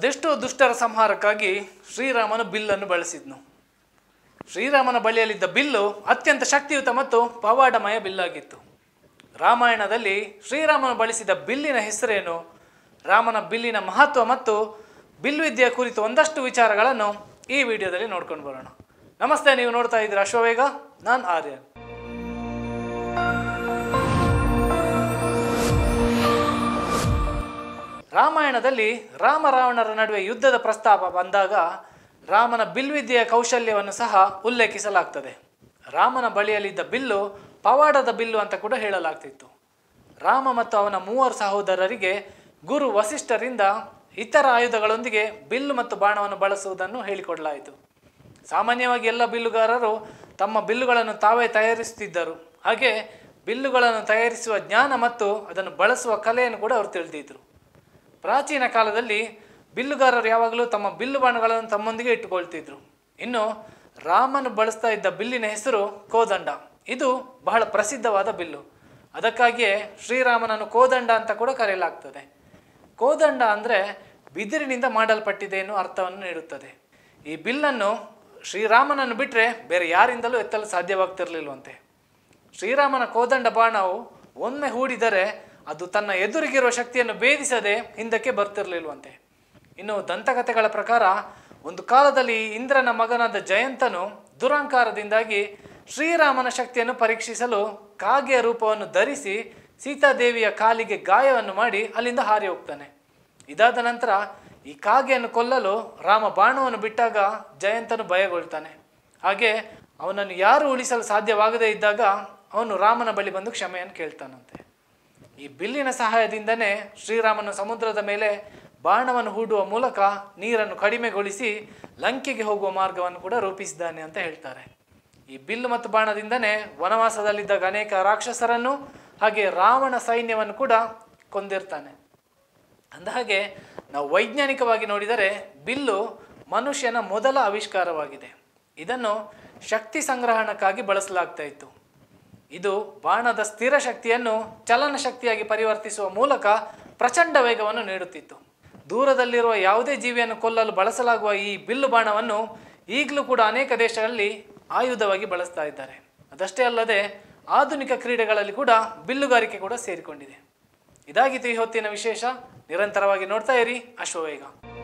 ಅದೆಷ್ಟೋ ದುಷ್ಟರ ಸಂಹಾರಕ್ಕಾಗಿ ಶ್ರೀರಾಮನು ಬಿಲ್ಲನ್ನು ಬಳಸಿದ್ನು ಶ್ರೀರಾಮನ ಬಳಿಯಲ್ಲಿದ್ದ ಬಿಲ್ಲು ಅತ್ಯಂತ ಶಕ್ತಿಯುತ ಮತ್ತು ಪವಾಡಮಯ ಬಿಲ್ಲಾಗಿತ್ತು ರಾಮಾಯಣದಲ್ಲಿ ಶ್ರೀರಾಮನು ಬಳಸಿದ ಬಿಲ್ಲಿನ ಹೆಸರೇನು ರಾಮನ ಬಿಲ್ಲಿನ ಮಹತ್ವ ಮತ್ತು ಬಿಲ್ವಿದ್ಯೆಯ ಕುರಿತು ಒಂದಷ್ಟು ವಿಚಾರಗಳನ್ನು ಈ ವಿಡಿಯೋದಲ್ಲಿ ನೋಡ್ಕೊಂಡು ಬರೋಣ ನಮಸ್ತೆ ನೀವು ನೋಡ್ತಾ ಇದ್ದೀರಾ ಅಶ್ವವೇಗ ನಾನು ಆರ್ಯನ್ ರಾಮಾಯಣದಲ್ಲಿ ರಾಮ ರಾವಣರ ನಡುವೆ ಯುದ್ಧದ ಪ್ರಸ್ತಾಪ ಬಂದಾಗ ರಾಮನ ಬಿಲ್ವಿದ್ಯೆಯ ಕೌಶಲ್ಯವನ್ನು ಸಹ ಉಲ್ಲೇಖಿಸಲಾಗ್ತದೆ ರಾಮನ ಬಳಿಯಲ್ಲಿದ್ದ ಬಿಲ್ಲು ಪವಾಡದ ಬಿಲ್ಲು ಅಂತ ಕೂಡ ಹೇಳಲಾಗ್ತಿತ್ತು ರಾಮ ಮತ್ತು ಅವನ ಮೂವರು ಸಹೋದರರಿಗೆ ಗುರು ವಸಿಷ್ಠರಿಂದ ಇತರ ಆಯುಧಗಳೊಂದಿಗೆ ಬಿಲ್ಲು ಮತ್ತು ಬಾಣವನ್ನು ಬಳಸುವುದನ್ನು ಹೇಳಿಕೊಡಲಾಯಿತು ಸಾಮಾನ್ಯವಾಗಿ ಎಲ್ಲ ಬಿಲ್ಲುಗಾರರು ತಮ್ಮ ಬಿಲ್ಲುಗಳನ್ನು ತಾವೇ ತಯಾರಿಸುತ್ತಿದ್ದರು ಹಾಗೆ ಬಿಲ್ಲುಗಳನ್ನು ತಯಾರಿಸುವ ಜ್ಞಾನ ಮತ್ತು ಅದನ್ನು ಬಳಸುವ ಕಲೆಯನ್ನು ಕೂಡ ಅವರು ತಿಳಿದಿದ್ದರು ಪ್ರಾಚೀನ ಕಾಲದಲ್ಲಿ ಬಿಲ್ಲುಗಾರರು ಯಾವಾಗಲೂ ತಮ್ಮ ಬಿಲ್ಲು ಬಾಣಗಳನ್ನು ತಮ್ಮೊಂದಿಗೆ ಇಟ್ಟುಕೊಳ್ತಿದ್ರು ಇನ್ನು ರಾಮನು ಬಳಸ್ತಾ ಇದ್ದ ಬಿಲ್ಲಿನ ಹೆಸರು ಕೋದಂಡ ಇದು ಬಹಳ ಪ್ರಸಿದ್ಧವಾದ ಬಿಲ್ಲು ಅದಕ್ಕಾಗಿಯೇ ಶ್ರೀರಾಮನನ್ನು ಕೋದಂಡ ಅಂತ ಕೂಡ ಕರೆಯಲಾಗ್ತದೆ ಕೋದಂಡ ಅಂದರೆ ಬಿದಿರಿನಿಂದ ಮಾಡಲ್ಪಟ್ಟಿದೆ ಎನ್ನುವ ಅರ್ಥವನ್ನು ನೀಡುತ್ತದೆ ಈ ಬಿಲ್ಲನ್ನು ಶ್ರೀರಾಮನನ್ನು ಬಿಟ್ಟರೆ ಬೇರೆ ಯಾರಿಂದಲೂ ಎತ್ತಲು ಸಾಧ್ಯವಾಗ್ತಿರ್ಲಿಲ್ವಂತೆ ಶ್ರೀರಾಮನ ಕೋದಂಡ ಬಾಣವು ಒಮ್ಮೆ ಹೂಡಿದರೆ ಅದು ತನ್ನ ಎದುರಿಗಿರುವ ಶಕ್ತಿಯನ್ನು ಭೇದಿಸದೆ ಹಿಂದಕ್ಕೆ ಬರ್ತಿರ್ಲಿಲ್ವಂತೆ ಇನ್ನು ದಂತಕಥೆಗಳ ಪ್ರಕಾರ ಒಂದು ಕಾಲದಲ್ಲಿ ಇಂದ್ರನ ಮಗನಾದ ಜಯಂತನು ದುರಹಂಕಾರದಿಂದಾಗಿ ಶ್ರೀರಾಮನ ಶಕ್ತಿಯನ್ನು ಪರೀಕ್ಷಿಸಲು ಕಾಗೆಯ ರೂಪವನ್ನು ಧರಿಸಿ ಸೀತಾದೇವಿಯ ಕಾಲಿಗೆ ಗಾಯವನ್ನು ಮಾಡಿ ಅಲ್ಲಿಂದ ಹಾರಿ ಹೋಗ್ತಾನೆ ಇದಾದ ನಂತರ ಈ ಕಾಗೆಯನ್ನು ಕೊಲ್ಲಲು ರಾಮ ಬಾಣವನ್ನು ಬಿಟ್ಟಾಗ ಜಯಂತನು ಭಯಗೊಳ್ತಾನೆ ಹಾಗೆ ಅವನನ್ನು ಯಾರು ಉಳಿಸಲು ಸಾಧ್ಯವಾಗದೇ ಇದ್ದಾಗ ಅವನು ರಾಮನ ಬಳಿ ಬಂದು ಕ್ಷಮೆಯನ್ನು ಕೇಳ್ತಾನಂತೆ ಈ ಬಿಲ್ಲಿನ ಸಹಾಯದಿಂದನೇ ಶ್ರೀರಾಮನು ಸಮುದ್ರದ ಮೇಲೆ ಬಾಣವನ್ನು ಹೂಡುವ ಮೂಲಕ ನೀರನ್ನು ಕಡಿಮೆಗೊಳಿಸಿ ಲಂಕೆಗೆ ಹೋಗುವ ಮಾರ್ಗವನ್ನು ಕೂಡ ರೂಪಿಸಿದ್ದಾನೆ ಅಂತ ಹೇಳ್ತಾರೆ ಈ ಬಿಲ್ಲು ಮತ್ತು ಬಾಣದಿಂದನೇ ವನವಾಸದಲ್ಲಿದ್ದಾಗ ಅನೇಕ ರಾಕ್ಷಸರನ್ನು ಹಾಗೆ ರಾವಣ ಸೈನ್ಯವನ್ನು ಕೂಡ ಕೊಂದಿರ್ತಾನೆ ಅಂದಹಾಗೆ ನಾವು ವೈಜ್ಞಾನಿಕವಾಗಿ ನೋಡಿದರೆ ಬಿಲ್ಲು ಮನುಷ್ಯನ ಮೊದಲ ಆವಿಷ್ಕಾರವಾಗಿದೆ ಇದನ್ನು ಶಕ್ತಿ ಸಂಗ್ರಹಣಕ್ಕಾಗಿ ಬಳಸಲಾಗ್ತಾ ಇತ್ತು ಇದು ಬಾಣದ ಸ್ಥಿರ ಶಕ್ತಿಯನ್ನು ಚಲನ ಶಕ್ತಿಯಾಗಿ ಪರಿವರ್ತಿಸುವ ಮೂಲಕ ಪ್ರಚಂಡ ವೇಗವನ್ನು ನೀಡುತ್ತಿತ್ತು ದೂರದಲ್ಲಿರುವ ಯಾವುದೇ ಜೀವಿಯನ್ನು ಕೊಲ್ಲಲು ಬಳಸಲಾಗುವ ಈ ಬಿಲ್ಲು ಬಾಣವನ್ನು ಈಗಲೂ ಕೂಡ ಅನೇಕ ದೇಶಗಳಲ್ಲಿ ಆಯುಧವಾಗಿ ಬಳಸ್ತಾ ಇದ್ದಾರೆ ಅದಷ್ಟೇ ಅಲ್ಲದೆ ಆಧುನಿಕ ಕ್ರೀಡೆಗಳಲ್ಲಿ ಕೂಡ ಬಿಲ್ಲುಗಾರಿಕೆ ಕೂಡ ಸೇರಿಕೊಂಡಿದೆ ಇದಾಗಿತ್ತು ಈ ಹೊತ್ತಿನ ವಿಶೇಷ ನಿರಂತರವಾಗಿ ನೋಡ್ತಾ ಇರಿ ಅಶ್ವವೇಗ